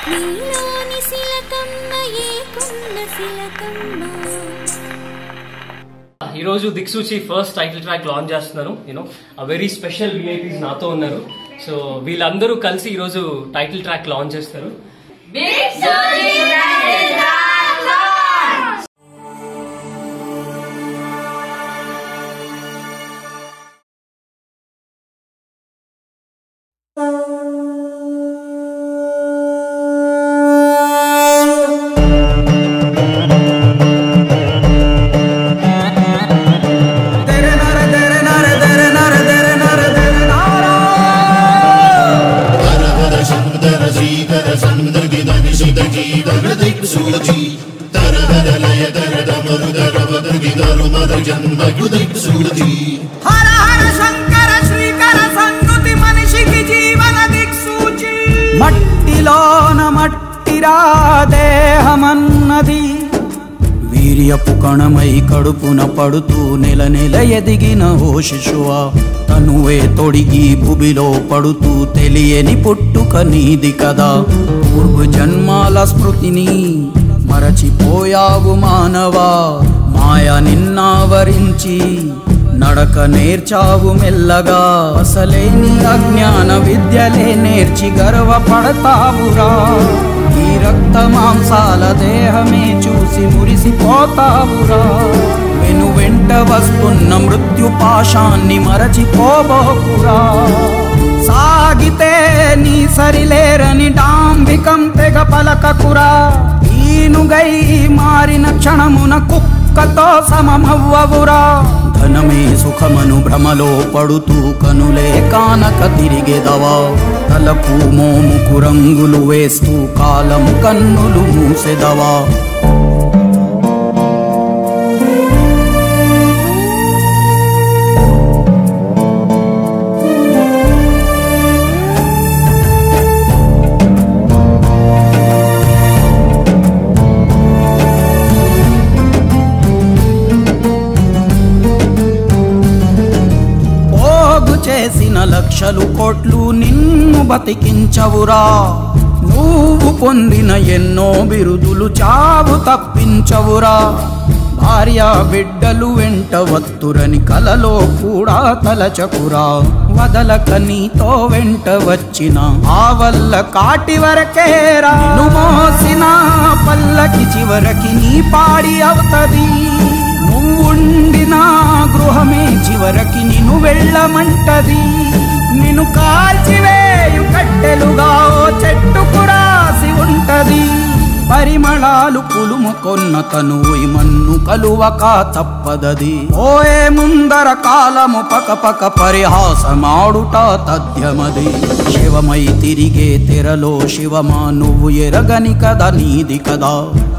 నీలోని శిలకమ్మ ఏ కొన్న శిలకమ్మ ఈరోజు Diksoochi first title track launch చేస్తున్నాను you know uh very special VIPs నాతో ఉన్నారు సో వీళ్ళందరూ కలిసి ఈరోజు టైటిల్ ట్రాక్ లాంచ్ చేస్తారు హర హర శంకర శ్రీకర సన్నుతి మనిషికి జీవన దిక్సూచి మట్టిలోన మట్టిరా దేహమన్నది వీర్యపు కణమై కడుపున పడుతూ నెల నెల ఎదిగిన ఓ శిశువా తనువే తొడిగి భుబిలో పడుతూ తెలియని పుట్టుక నీది కదా పూర్వ జన్మాల స్మృతిని మరచిపోయావు మానవా మాయ నిన్నావరించి నడక నేర్చావు మెల్లగా అసలేని అజ్ఞాన విద్యలే నేర్చి గర్వపడతావురా ఈ రక్త మాంసాల దేహమే చూసి మురిసిపోతావురా వెను వెంట వస్తున్న మృత్యు పాశాన్ని మరచిపోబోకురా సాగితే నీ సరిలేరని డాంబికం తెగ పలకకురా ఈనుగై మారిన క్షణమున కుక్కతో సమమవ్వవురా ధనమే సుఖమను భ్రమలో పడుతూ కనులే కానక తిరిగెదవా తలకు మోముకు రంగులు వేస్తూ కాలము కన్నులు మూసెదవా పోగు చేసిన లక్షలు కోట్లు నిన్ను బతికించవురా నువ్వు పొందిన ఎన్నో బిరుదులు చావు తప్పించవురా భార్య బిడ్డలు వెంట వత్తురని కలలో కూడా తలచకురా వదలక నీతో వెంట వచ్చిన ఆ వల్ల కాటి వరకేరా నిన్ను మోసిన పల్లకి చివరకి నీ పాడి అవుతది నువ్వుండిన గృహమే చివరకి నిన్ను వెళ్ళమంటది నిన్ను కాల్చివేయు కట్టెలుగా ఓ చెట్టుకు రాసి ఉంటది పరిమళాలు పులుముకొన్న తను మన్ను కలువక తప్పదది ఓయే ముందర కాలము పక పక పరిహాసమాడుట తథ్యమది శివమై తిరిగే తెరలో శివమా నువ్వు ఎరగని కదా నీది కదా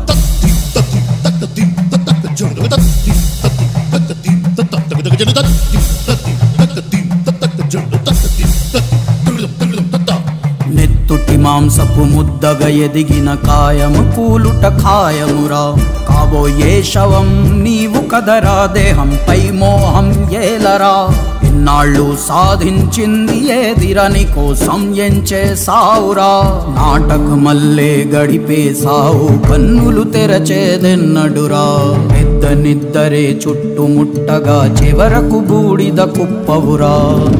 నెత్తుటి మాంసపు ముద్దగా ఎదిగిన కాయము కూలుట ఖాయమురా కాబోయే శవం నీవు కదరా దేహంపై మోహం ఏలరా ఇన్నాళ్ళు సాధించింది ఏదిరని కోసం ఎంచే సావురా నాటకమల్లే గడిపే సావు కన్నులు తెరచేదెన్నడురా పెద్ద నిద్దరే చుట్టుముట్టగా చివరకు బూడిద కుప్పవురా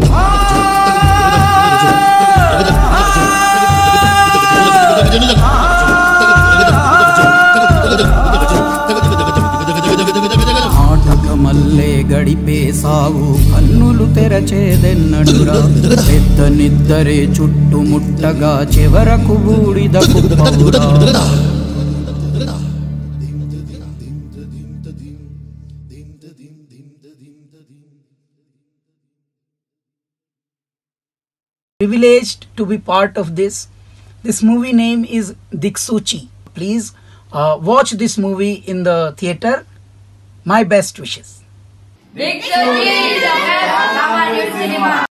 నాటకమల్లే గడిపే సాగు కన్నులు తెరచేదెన్నడురా పెద్ద నిద్దరే చుట్టుముట్టగా చివరకు బూడిద కుప్పవురా privileged to be part of this. This movie name is Diksuchi. Please uh, watch this movie in the theater. My best wishes. Victory is ahead of our new cinema.